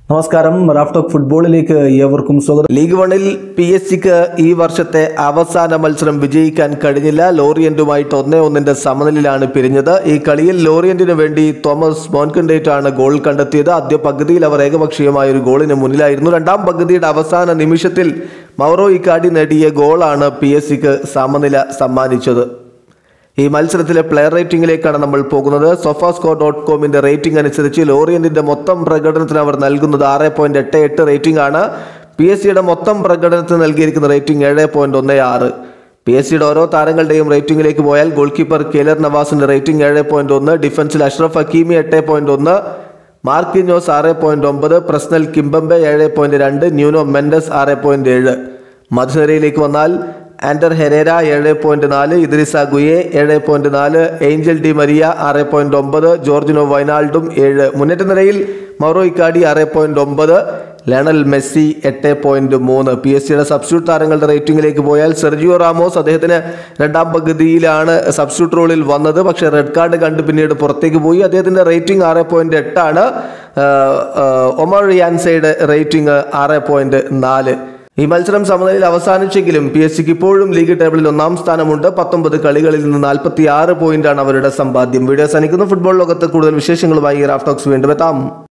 നമസ്കാരം റാഫ്റ്റോക്ക് ഫുട്ബോളിലേക്ക് ഏവർക്കും സ്വാഗതം ലീഗ് വണിൽ പി എസ് സിക്ക് ഈ വർഷത്തെ അവസാന മത്സരം വിജയിക്കാൻ കഴിഞ്ഞില്ല ലോറിയന്റുമായിട്ട് ഒന്നേ ഒന്നിന്റെ സമനിലയിലാണ് പിരിഞ്ഞത് ഈ കളിയിൽ ലോറിയന്റിന് വേണ്ടി തോമസ് മോൻകണ്ടേറ്റ് ആണ് ഗോൾ കണ്ടെത്തിയത് ആദ്യ പകുതിയിൽ അവർ ഏകപക്ഷീയമായ ഒരു ഗോളിന് മുന്നിലായിരുന്നു രണ്ടാം പകുതിയുടെ അവസാന നിമിഷത്തിൽ മൗറോ ഇക്കാടി നേടിയ ഗോളാണ് പി എസ് സിക്ക് സമനില സമ്മാനിച്ചത് ഈ മത്സരത്തിലെ പ്ലെയർ റേറ്റിംഗിലേക്കാണ് നമ്മൾ പോകുന്നത് സൊഫാസ്കോ ഡോട്ട് കോമിന്റെ റേറ്റിംഗ് അനുസരിച്ച് ലോറിയന്റിന്റെ മൊത്തം പ്രകടനത്തിന് അവർ നൽകുന്നത് ആറ് പോയിന്റ് എട്ട് എട്ട് റേറ്റിംഗ് ആണ് പി എസ് സിയുടെ മൊത്തം പ്രകടനത്തിന് നൽകിയിരിക്കുന്ന റേറ്റിംഗ് ഏഴ് പോയിന്റ് ഒന്ന് ആറ് പി എസ് സിയുടെ ഓരോ താരങ്ങളുടെയും റേറ്റിംഗിലേക്ക് പോയാൽ ഗോൾ കീപ്പർ കേലർ നവാസിന്റെ റേറ്റിംഗ് ഏഴ് പോയിന്റ് ഒന്ന് ഡിഫൻസിൽ അഷ്റഫ് ഹക്കീമി എട്ട് പോയിന്റ് ഒന്ന് മാർക്കിഞ്ഞോസ് ആറ് പോയിന്റ് ഒമ്പത് പ്രസ്നൽ കിംബംബെ ഏഴ് പോയിന്റ് രണ്ട് ന്യൂനോ മെൻഡസ് ആറ് പോയിന്റ് ഏഴ് മധുരയിലേക്ക് വന്നാൽ ആൻഡർ ഹെരേര ഏഴ് പോയിന്റ് നാല് ഇദ്രിസ ഗുയെ ഏഴ് പോയിന്റ് നാല് ഏഞ്ചൽ ഡി മരിയ ആറ് പോയിന്റ് ഒമ്പത് ജോർജിനോ വൈനാൾഡും ഏഴ് മുന്നേറ്റ നിരയിൽ മൗറോ ഇക്കാടി ആറ് പോയിന്റ് ഒമ്പത് ലണൽ മെസ്സി എട്ട് പോയിന്റ് മൂന്ന് പി എസ് സിയുടെ സബ്സ്റ്റിറ്റ്യൂട്ട് താരങ്ങളുടെ റേറ്റിംഗിലേക്ക് പോയാൽ സെർജിയോ റാമോസ് അദ്ദേഹത്തിന് രണ്ടാം പകുതിയിലാണ് സബ്സ്റ്റിറ്റ്യൂട്ട് റോളിൽ വന്നത് പക്ഷേ റെഡ് കാർഡ് കണ്ട് പിന്നീട് പുറത്തേക്ക് പോയി അദ്ദേഹത്തിന്റെ റേറ്റിംഗ് ആറ് പോയിന്റ് എട്ടാണ് ഒമർ യാൻസയുടെ റേറ്റിംഗ് ആറ് പോയിന്റ് നാല് ഈ മത്സരം സമനിലയിൽ അവസാനിച്ചെങ്കിലും പി എസ് സിക്ക് ഇപ്പോഴും ലീഗ് ടേബിളിൽ ഒന്നാം സ്ഥാനമുണ്ട് പത്തൊമ്പത് കളികളിൽ നിന്ന് നാൽപ്പത്തി ആറ് പോയിന്റാണ് അവരുടെ സമ്പാദ്യം വീഡിയോ സനിക്കുന്ന ഫുട്ബോൾ ലോകത്ത് കൂടുതൽ വിശേഷങ്ങളുമായി റാഫ്റ്റോക്സ് വീണ്ടും എത്താം